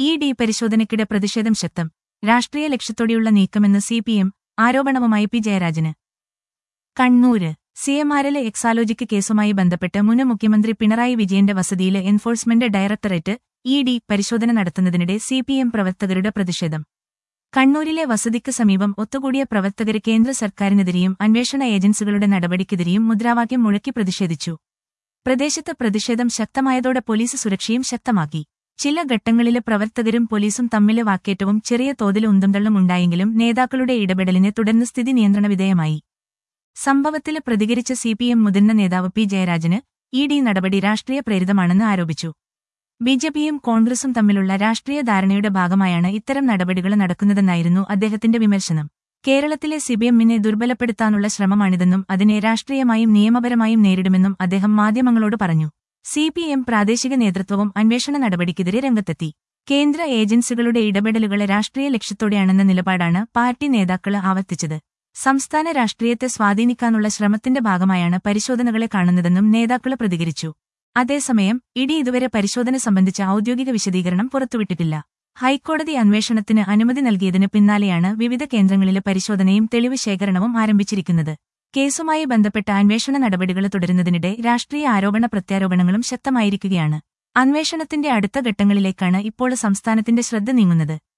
E D പരിശോധനയ്ക്കിടെ പ്രതിഷേധം ശക്തം രാഷ്ട്രീയ ലക്ഷ്യത്തോടെയുള്ള നീക്കമെന്ന് സി പി എം ആരോപണവുമായി പി ജയരാജന് കണ്ണൂര് സിഎംആറിലെ എക്സാലോജിക്ക് കേസുമായി ബന്ധപ്പെട്ട് മുൻ മുഖ്യമന്ത്രി പിണറായി വിജയന്റെ വസതിയിലെ എൻഫോഴ്സ്മെന്റ് ഡയറക്ടറേറ്റ് ഇ ഡി പരിശോധന നടത്തുന്നതിനിടെ സി പി എം പ്രവർത്തകരുടെ പ്രതിഷേധം കണ്ണൂരിലെ വസതിക്ക് സമീപം ഒത്തുകൂടിയ പ്രവർത്തകര് കേന്ദ്ര സർക്കാരിനെതിരെയും അന്വേഷണ ഏജൻസികളുടെ നടപടിക്കെതിരെയും മുദ്രാവാക്യം മുഴക്കി പ്രതിഷേധിച്ചു പ്രദേശത്ത് പ്രതിഷേധം ശക്തമായതോടെ പോലീസ് സുരക്ഷയും ശക്തമാക്കി ചില ഘട്ടങ്ങളില് പ്രവർത്തകരും പോലീസും തമ്മില് വാക്കേറ്റവും ചെറിയ തോതിൽ ഉന്തുംതള്ളും ഉണ്ടായെങ്കിലും നേതാക്കളുടെ ഇടപെടലിനെ തുടർന്ന് സ്ഥിതി നിയന്ത്രണവിധേയമായി സംഭവത്തില് പ്രതികരിച്ച സിപിഎം മുതിർന്ന നേതാവ് പി ജയരാജന് ഇ ഡി നടപടി രാഷ്ട്രീയ പ്രേരിതമാണെന്ന് ആരോപിച്ചു ബിജെപിയും കോൺഗ്രസും തമ്മിലുള്ള രാഷ്ട്രീയ ധാരണയുടെ ഭാഗമായാണ് ഇത്തരം നടപടികൾ നടക്കുന്നതെന്നായിരുന്നു അദ്ദേഹത്തിന്റെ വിമർശനം കേരളത്തിലെ സിപിഎമ്മിനെ ദുർബലപ്പെടുത്താനുള്ള ശ്രമമാണിതെന്നും അതിനെ രാഷ്ട്രീയമായും നിയമപരമായും നേരിടുമെന്നും അദ്ദേഹം മാധ്യമങ്ങളോട് പറഞ്ഞു സിപിഎം പ്രാദേശിക നേതൃത്വവും അന്വേഷണ നടപടിക്കെതിരെ രംഗത്തെത്തി കേന്ദ്ര ഏജൻസികളുടെ ഇടപെടലുകളെ രാഷ്ട്രീയ ലക്ഷ്യത്തോടെയാണെന്ന നിലപാടാണ് പാർട്ടി നേതാക്കൾ ആവർത്തിച്ചത് സംസ്ഥാന രാഷ്ട്രീയത്തെ സ്വാധീനിക്കാനുള്ള ശ്രമത്തിന്റെ ഭാഗമായാണ് പരിശോധനകളെ കാണുന്നതെന്നും നേതാക്കൾ പ്രതികരിച്ചു അതേസമയം ഇഡി ഇതുവരെ പരിശോധന സംബന്ധിച്ച ഔദ്യോഗിക വിശദീകരണം പുറത്തുവിട്ടിട്ടില്ല ഹൈക്കോടതി അന്വേഷണത്തിന് അനുമതി നൽകിയതിന് പിന്നാലെയാണ് വിവിധ കേന്ദ്രങ്ങളിലെ പരിശോധനയും തെളിവ് ശേഖരണവും ആരംഭിച്ചിരിക്കുന്നത് കേസുമായി ബന്ധപ്പെട്ട അന്വേഷണ നടപടികൾ തുടരുന്നതിനിടെ രാഷ്ട്രീയ ആരോപണ പ്രത്യാരോപണങ്ങളും ശക്തമായിരിക്കുകയാണ് അന്വേഷണത്തിന്റെ അടുത്ത ഘട്ടങ്ങളിലേക്കാണ് ഇപ്പോൾ സംസ്ഥാനത്തിന്റെ ശ്രദ്ധ നീങ്ങുന്നത്